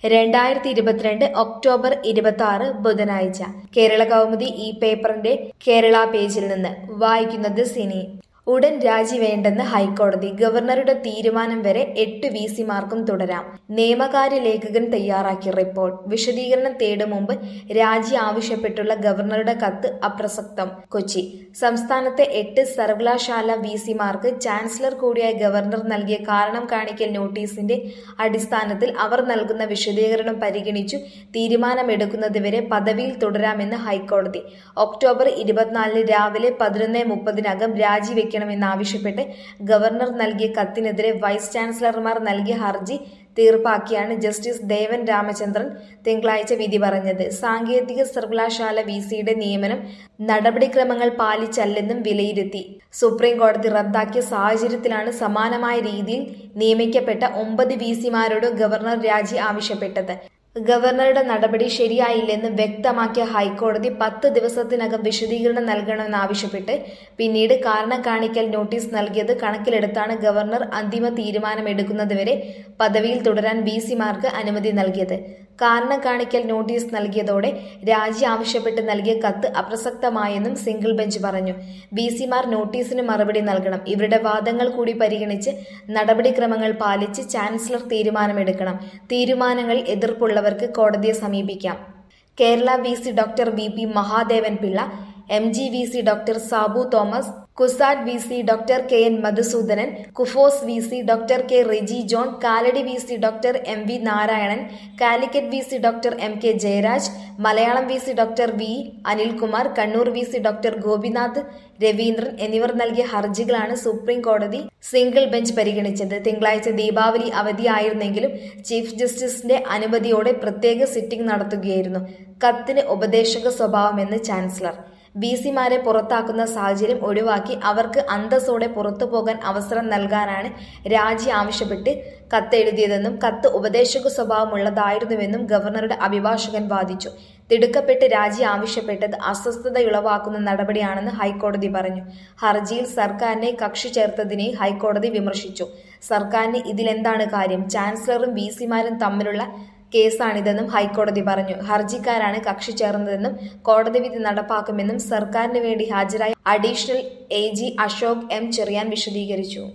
രണ്ടായിരത്തി ഇരുപത്തിരണ്ട് ഒക്ടോബർ ഇരുപത്തി ആറ് ബുധനാഴ്ച കേരള കൗമുദി ഈ പേപ്പറിന്റെ കേരള പേജിൽ നിന്ന് വായിക്കുന്നത് സിനി ഉടൻ രാജി വേണ്ടെന്ന് ഹൈക്കോടതി ഗവർണറുടെ തീരുമാനം വരെ എട്ട് വി സിമാർക്കും തുടരാം നിയമകാര്യ ലേഖകൻ തയ്യാറാക്കിയ റിപ്പോർട്ട് വിശദീകരണം തേടും മുമ്പ് രാജി ആവശ്യപ്പെട്ടുള്ള ഗവർണറുടെ കത്ത് അപ്രസക്തം കൊച്ചി സംസ്ഥാനത്തെ എട്ട് സർവകലാശാല വി സിമാർക്ക് ചാൻസലർ കൂടിയായ ഗവർണർ നൽകിയ കാരണം കാണിക്കൽ നോട്ടീസിന്റെ അടിസ്ഥാനത്തിൽ അവർ നൽകുന്ന വിശദീകരണം പരിഗണിച്ചു തീരുമാനമെടുക്കുന്നതുവരെ പദവിയിൽ തുടരാമെന്ന് ഹൈക്കോടതി ഒക്ടോബർ ഇരുപത്തിനാലിന് രാവിലെ പതിനൊന്ന് മുപ്പതിനകം രാജിവെക്കണമെന്നാവശ്യപ്പെട്ട് ഗവർണർ നൽകിയ കത്തിനെതിരെ വൈസ് ചാൻസലർമാർ നൽകിയ ഹർജി തീർപ്പാക്കിയാണ് ജസ്റ്റിസ് ദേവൻ രാമചന്ദ്രൻ തിങ്കളാഴ്ച വിധി പറഞ്ഞത് സാങ്കേതിക സർവകലാശാല വി സിയുടെ നിയമനം നടപടിക്രമങ്ങൾ പാലിച്ചല്ലെന്നും വിലയിരുത്തി സുപ്രീം കോടതി റദ്ദാക്കിയ സാഹചര്യത്തിലാണ് സമാനമായ രീതിയിൽ നിയമിക്കപ്പെട്ട ഒമ്പത് വി സിമാരോട് ഗവർണർ രാജി ആവശ്യപ്പെട്ടത് ഗവർണറുടെ നടപടി ശരിയായില്ലെന്ന് വ്യക്തമാക്കിയ ഹൈക്കോടതി പത്ത് ദിവസത്തിനകം വിശദീകരണം നൽകണമെന്നാവശ്യപ്പെട്ട് പിന്നീട് കാരണം കാണിക്കൽ നോട്ടീസ് നൽകിയത് കണക്കിലെടുത്താണ് ഗവർണർ അന്തിമ തീരുമാനമെടുക്കുന്നതുവരെ പദവിയിൽ തുടരാൻ വി സിമാർക്ക് അനുമതി നൽകിയത് കാരണം കാണിക്കൽ നോട്ടീസ് നൽകിയതോടെ രാജി ആവശ്യപ്പെട്ട് നൽകിയ കത്ത് അപ്രസക്തമായെന്നും സിംഗിൾ ബെഞ്ച് പറഞ്ഞു വി സിമാർ നോട്ടീസിന് മറുപടി നൽകണം ഇവരുടെ വാദങ്ങൾ കൂടി പരിഗണിച്ച് നടപടിക്രമങ്ങൾ പാലിച്ച് ചാൻസലർ തീരുമാനമെടുക്കണം തീരുമാനങ്ങൾ എതിർപ്പുള്ളവർക്ക് കോടതിയെ സമീപിക്കാം Kerala V C doctor V P Mahadevan Pillai M G V C doctor Sabu Thomas CUSAT V C doctor K N Madhusoodanan KUFOS V C doctor K Reji John Kalady V C doctor M V Narayanan Calicut V C doctor M K Jayaraj Malayalam V C doctor V Anilkumar Kannur V C doctor Gopinath Raveendran എന്നിവർ നൽകിയ ഹർജികളാണ് supreme കോടതി single bench പരിഗണിച്ചത് തിങ്കളാഴ്ച Deepavali അവധിയായിരുന്നെങ്കിലും chief ജസ്റ്റിസിന്റെ അനുമതിയോടെ പ്രത്യേക sitting നടത്തുകയായിരുന്നു കത്തിന് ഉപദേശക സ്വഭാവമെന്ന് ചാൻസലർ ബി സിമാരെ പുറത്താക്കുന്ന സാഹചര്യം ഒഴിവാക്കി അവർക്ക് അന്തസ്സോടെ പുറത്തു പോകാൻ അവസരം നൽകാനാണ് രാജി ആവശ്യപ്പെട്ട് കത്തെഴുതിയതെന്നും കത്ത് ഉപദേശക സ്വഭാവമുള്ളതായിരുന്നുവെന്നും ഗവർണറുടെ അഭിഭാഷകൻ വാദിച്ചു തിടുക്കപ്പെട്ട് രാജി ആവശ്യപ്പെട്ടത് അസ്വസ്ഥതയുളവാക്കുന്ന നടപടിയാണെന്ന് ഹൈക്കോടതി പറഞ്ഞു ഹർജിയിൽ സർക്കാരിനെ കക്ഷി ചേർത്തതിനെ ഹൈക്കോടതി വിമർശിച്ചു സർക്കാരിന് ഇതിലെന്താണ് കാര്യം ചാൻസലറും വി സിമാരും തമ്മിലുള്ള കേസാണിതെന്നും ഹൈക്കോടതി പറഞ്ഞു ഹർജിക്കാരാണ് കക്ഷി ചേർന്നതെന്നും കോടതി വിധി നടപ്പാക്കുമെന്നും സർക്കാരിന് വേണ്ടി ഹാജരായ additional A G Ashok M Cherian വിശദീകരിച്ചു